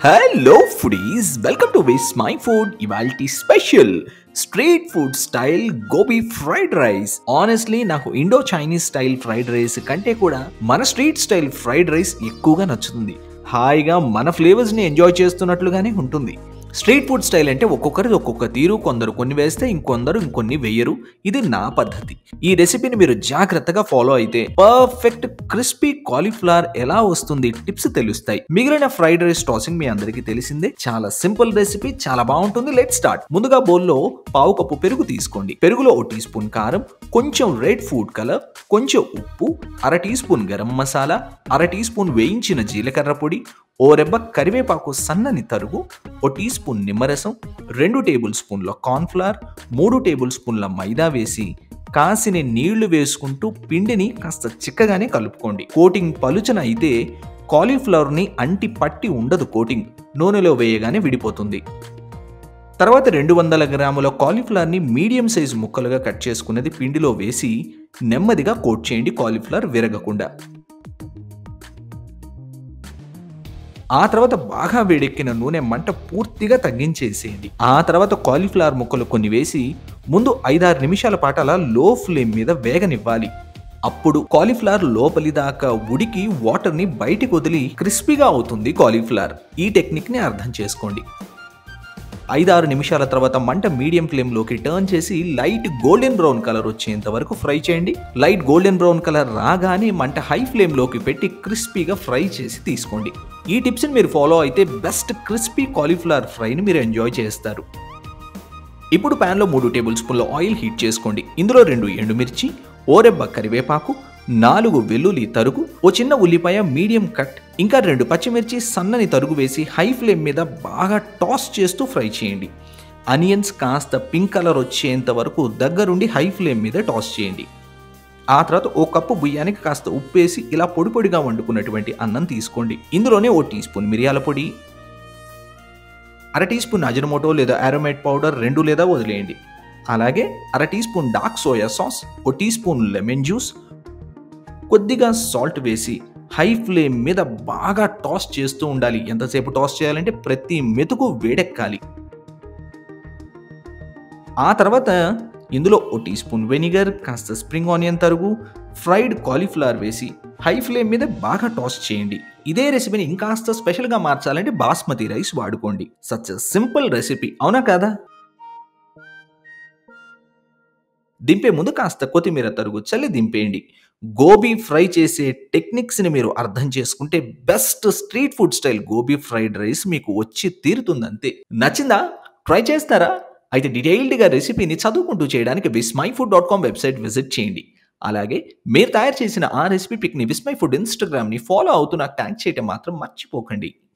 hello foodies welcome to Vismai food ఇవాల్టి special street food style gobi fried rice honestly నాకు Indo Chinese style fried rice కంటే కూడా మన street style fried rice ఎక్కువగా నచ్చుతుంది హాయిగా మన ఫ్లేవర్స్ ని ఎంజాయ్ చేస్తున్నట్లుగానే ఉంటుంది స్ట్రీట్ ఫుడ్ స్టైల్ అంటే ఒక్కొక్కరిది ఒక్కొక్క తీరు కొందరు కొన్ని వేస్తే ఇంకొందరు ఇంకొన్ని వేయరు ఇది నా పద్ధతి ఈ రెసిపీని మీరు జాగ్రత్తగా ఫాలో అయితే పర్ఫెక్ట్ క్రిస్పీ కాలీఫ్లవర్ ఎలా వస్తుంది టిప్స్ తెలుస్తాయి మిగిలిన ఫ్రైడ్ రైస్ టాసింగ్ మీ అందరికీ తెలిసిందే చాలా సింపుల్ రెసిపీ చాలా బాగుంటుంది లెట్ స్టార్ట్ ముందుగా బౌల్లో పావు కప్పు పెరుగు తీసుకోండి పెరుగులో ఒక టీ స్పూన్ కారం కొంచెం రెడ్ ఫుడ్ కలర్ కొంచెం ఉప్పు అర టీ స్పూన్ గరం మసాలా అర టీ స్పూన్ వేయించిన జీలకర్ర పొడి ఓ రెబ్బ కరివేపాకు సన్నని తరుగు ఓ టీ స్పూన్ నిమ్మరసం రెండు టేబుల్ స్పూన్ల కార్న్ఫ్లవర్ మూడు టేబుల్ స్పూన్ల మైదా వేసి కాసిని నీళ్లు వేసుకుంటూ పిండిని కాస్త చిక్కగానే కలుపుకోండి కోటింగ్ పలుచన అయితే కాలీఫ్లవర్ని అంటి పట్టి ఉండదు కోటింగ్ నూనెలో వేయగానే విడిపోతుంది తర్వాత రెండు వందల గ్రాముల కాలీఫ్లవర్ని మీడియం సైజు ముక్కలుగా కట్ చేసుకున్నది పిండిలో వేసి నెమ్మదిగా కోట్ చేయండి కాలీఫ్లవర్ విరగకుండా ఆ తర్వాత బాగా వేడెక్కిన నూనె మంట పూర్తిగా తగ్గించేసేయండి ఆ తర్వాత కాలీఫ్లవర్ ముక్కలు కొన్ని వేసి ముందు ఐదారు నిమిషాల పాటు అలా లో ఫ్లేమ్ మీద వేగనివ్వాలి అప్పుడు కాలీఫ్లవర్ లోపలి దాకా ఉడికి వాటర్ని బయటికి వదిలి క్రిస్పీగా అవుతుంది కాలీఫ్లవర్ ఈ టెక్నిక్ని అర్థం చేసుకోండి ఐదారు నిమిషాల తర్వాత మంట మీడియం ఫ్లేమ్లోకి టర్న్ చేసి లైట్ గోల్డెన్ బ్రౌన్ కలర్ వచ్చేంత వరకు ఫ్రై చేయండి లైట్ గోల్డెన్ బ్రౌన్ కలర్ రాగానే మంట హై ఫ్లేమ్లోకి పెట్టి క్రిస్పీగా ఫ్రై చేసి తీసుకోండి ఈ టిప్స్ని మీరు ఫాలో అయితే బెస్ట్ క్రిస్పీ కాలీఫ్లవర్ ఫ్రైని మీరు ఎంజాయ్ చేస్తారు ఇప్పుడు ప్యాన్లో మూడు టేబుల్ స్పూన్ల ఆయిల్ హీట్ చేసుకోండి ఇందులో రెండు ఎండుమిర్చి ఓరెబ్బ కరివేపాకు నాలుగు వెల్లుల్లి తరుగు ఓ చిన్న ఉల్లిపాయ మీడియం కట్ ఇంకా రెండు పచ్చిమిర్చి సన్నని తరుగు వేసి హై ఫ్లేమ్ మీద బాగా టాస్ చేస్తూ ఫ్రై చేయండి అనియన్స్ కాస్త పింక్ కలర్ వచ్చేంత వరకు దగ్గరుండి హై ఫ్లేమ్ మీద టాస్ చేయండి ఆ తర్వాత ఓ కప్పు బియ్యానికి కాస్త ఉప్పు వేసి ఇలా పొడి పొడిగా వండుకున్నటువంటి అన్నం తీసుకోండి ఇందులోనే ఓ టీ స్పూన్ మిరియాల పొడి అర టీ స్పూన్ అజనమోటో లేదా ఆరోమేట్ పౌడర్ రెండు లేదా వదిలేయండి అలాగే అర teaspoon dark soya sauce ఓ టీ స్పూన్ లెమన్ జ్యూస్ కొద్దిగా సాల్ట్ వేసి హై ఫ్లేమ్ మీద బాగా టాస్ చేస్తూ ఉండాలి ఎంతసేపు టాస్ చేయాలంటే ప్రతి మెతుకు వేడెక్కాలి ఆ తర్వాత ఇందులో ఓ టీ స్పూన్ వెనిగర్ కాస్త స్ప్రింగ్ ఆనియన్ తరుగు ఫ్రైడ్ కాలీఫ్లవర్ వేసి హై ఫ్లేమ్ మీద బాగా టాస్ చేయండి ఇదే రెసిపీని ఇంకాస్త స్పెషల్గా మార్చాలంటే బాస్మతి రైస్ వాడుకోండి సచ్ సింపుల్ రెసిపీ అవునా కదా దింపే ముందు కాస్త కొత్తిమీర తరుగు చల్లి దింపేయండి గోబీ ఫ్రై చేసే టెక్నిక్స్ని మీరు అర్థం చేసుకుంటే best street food style gobi fried rice మీకు వచ్చి తీరుతుంది అంతే నచ్చిందా ట్రై చేస్తారా అయితే డీటెయిల్డ్గా రెసిపీని చదువుకుంటూ చేయడానికి Vismai food dot com website visit చేయండి అలాగే మీరు తయారు చేసిన ఆ రెసిపీ పిక్ని విస్మై ఫుడ్ ఇన్స్టాగ్రామ్ని ఫాలో అవుతూ నాకు ట్యాగ్ చేయటం మాత్రం మర్చిపోకండి